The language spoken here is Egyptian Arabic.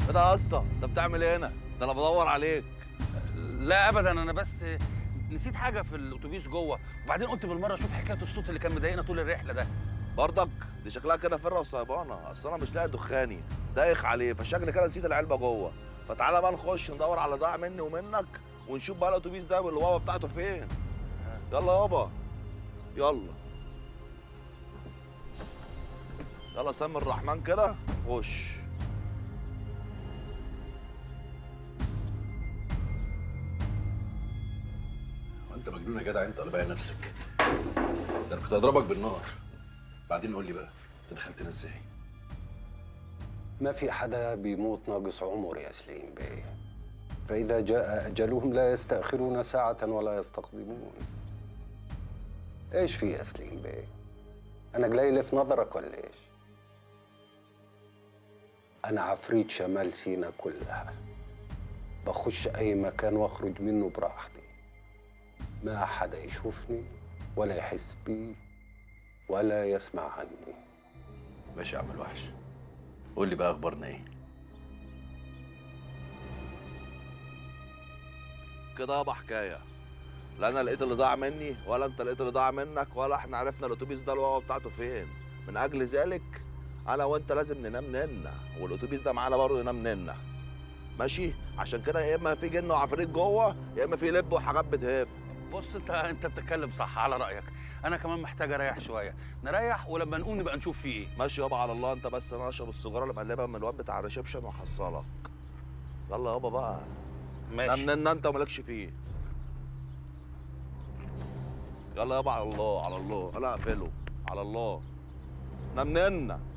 ايه ده يا اسطى انت بتعمل ايه هنا ده انا بدور عليك لا ابدا انا بس نسيت حاجه في الاتوبيس جوه وبعدين قلت بالمره اشوف حكايه الصوت اللي كان مضايقنا طول الرحله ده برضك دي شكلها كده فره وصيبانه اصل انا مش لاقي دخاني دايخ عليه فشكلي كده نسيت العلبه جوه فتعالى بقى نخش ندور على ضاع مني ومنك ونشوف بقى الاتوبيس ده والبابا بتاعته فين يلا يابا يلا يلا سم الرحمن كده خش وانت مجنون يا جدع انت ولا بقى نفسك ده انا كنت هضربك بالنار بعدين قول لي بقى انت دخلتنا ازاي ما في حدا بيموت ناقص عمر يا سليم بيه فإذا جاء أجلهم لا يستأخرون ساعة ولا يستقدمون إيش في يا سليم بيه؟ أنا قليل في نظرك ولا إيش؟ أنا عفريت شمال سينا كلها بخش أي مكان وأخرج منه براحتي ما حدا يشوفني ولا يحس بي ولا يسمع عني ماشي يا عم الوحش قول لي بقى اخبارنا ايه كده يابا حكايه لا انا لقيت اللي ضاع مني ولا انت لقيت اللي ضاع منك ولا احنا عرفنا الاتوبيس ده الواقع بتاعته فين من اجل ذلك انا وانت لازم ننام ننا والاتوبيس ده معانا برضه ينام ننا ماشي عشان كده يا اما في جن وعفاريت جوه يا اما في لب وحاجات بتهب بص انت انت بتتكلم صح على رايك انا كمان محتاج اريح شويه نريح ولما نقوم نبقى نشوف فيه ايه ماشي يابا على الله انت بس انا اشرب السيجاره اللي مقلبها من الواد بتاع الريسبشن وحصلك يلا يابا بقى ماشي نام ننا انت ومالكش فيه يلا يابا على الله على الله انا اقفله على الله نام ننا